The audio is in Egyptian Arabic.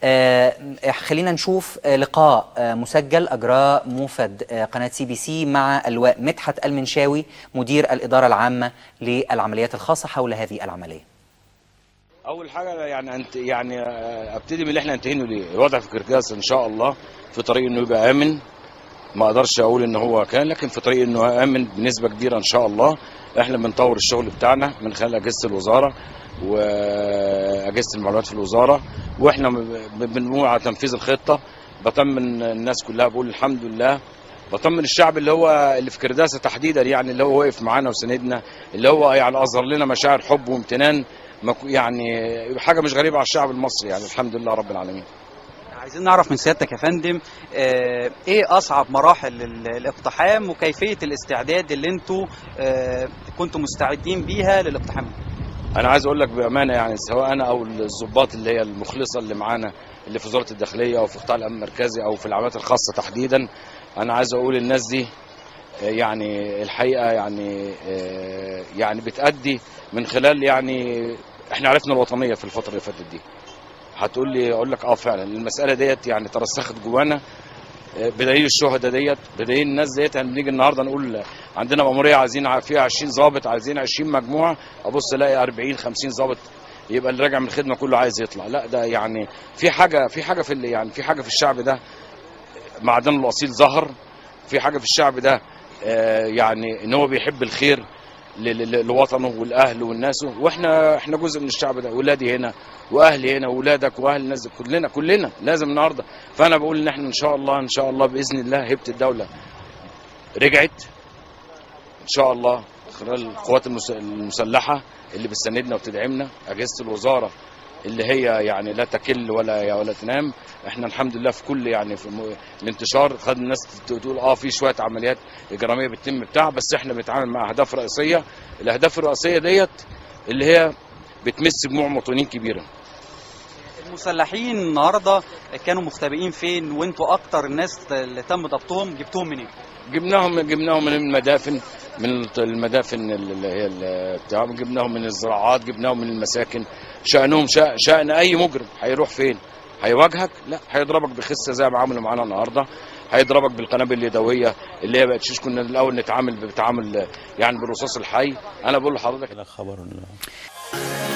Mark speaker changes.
Speaker 1: آه، خلينا نشوف آه، لقاء آه، مسجل أجراه موفد آه، قناة سي بي سي مع اللواء مدحت المنشاوي مدير الإدارة العامة للعمليات الخاصة حول هذه العملية
Speaker 2: اول حاجه يعني انت يعني آه، ابتدي من اللي احنا انتهينا ليه الوضع في كركاس ان شاء الله في طريق انه يبقى امن ما اقدرش اقول ان هو كان لكن في طريق انه امن بنسبه كبيره ان شاء الله احنا بنطور الشغل بتاعنا من خلال اجهزه الوزاره واجهزه المعلومات في الوزاره واحنا ب- بنقوم على تنفيذ الخطه بطمن الناس كلها بقول الحمد لله بطمن الشعب اللي هو اللي في كرداسه تحديدا يعني اللي هو واقف معانا وسندنا اللي هو يعني اظهر لنا مشاعر حب وامتنان ما كو- يعني حاجه مش غريبه على الشعب المصري يعني الحمد لله رب العالمين
Speaker 3: عايزين نعرف من سيادتك يا فندم آه، ايه اصعب مراحل ال- الاقتحام وكيفيه الاستعداد اللي انتوا آه، كنتوا مستعدين بيها للاقتحام
Speaker 2: انا عايز اقول لك بامانه يعني سواء انا او الضباط اللي هي المخلصه اللي معانا اللي في وزاره الداخليه او في قطاع الامن المركزي او في العمليات الخاصه تحديدا انا عايز اقول الناس دي آه، يعني الحقيقه يعني آه، يعني بتأدي من خلال يعني احنا عرفنا الوطنيه في الفتره اللي فاتت دي هتقول لي اقول لك اه فعلا المساله ديت يعني ترسخت جوانا آه، بدليل الشهداء ديت بدليل الناس ديت يعني بنيجي النهارده نقول عندنا مأمورية عايزين ع- فيها 20 ضابط عايزين 20 مجموعة ابص الاقي 40 50 ضابط يبقى اللي راجع من الخدمة كله عايز يطلع لا ده يعني في حاجة في حاجة في اللي يعني في حاجة في الشعب ده معدنه الأصيل ظهر في حاجة في الشعب ده آه، يعني ان هو بيحب الخير ل- ل- لوطنه والاهل والناس واحنا احنا جزء من الشعب ده ولادي هنا واهلي هنا واولادك واهل الناس دي، كلنا كلنا لازم النهارده فانا بقول ان احنا ان شاء الله ان شاء الله باذن الله هيبه الدوله رجعت ان شاء الله خلال القوات المس- المسلحه اللي بتساندنا وبتدعمنا اجهزه الوزاره اللي هي يعني لا تكل ولا ولا تنام احنا الحمد لله في كل يعني في م- الانتشار خد الناس ت- تقول اه في شويه عمليات اجراميه بتتم بتاع بس احنا بنتعامل مع اهداف رئيسيه الاهداف الرئيسيه ديت اللي هي بتمس جموع مواطنين كبيره
Speaker 3: المسلحين النهارده كانوا مختبئين فين وانتوا اكتر الناس اللي تم ضبطهم جبتوهم منين
Speaker 2: جبناهم جبناهم من المدافن من المدافن اللي هي ال- بتاع جبناهم من الزراعات جبناهم من المساكن شأنهم شأن, شأن أي مجرم هيروح فين؟ هيواجهك؟ لا هيضربك بخسة زي ما عملوا معانا النهارده هيضربك بالقنابل اليدويه اللي هي بقت شيش كنا الاول نتعامل بتعامل يعني بالرصاص الحي انا بقول لحضرتك
Speaker 4: خبر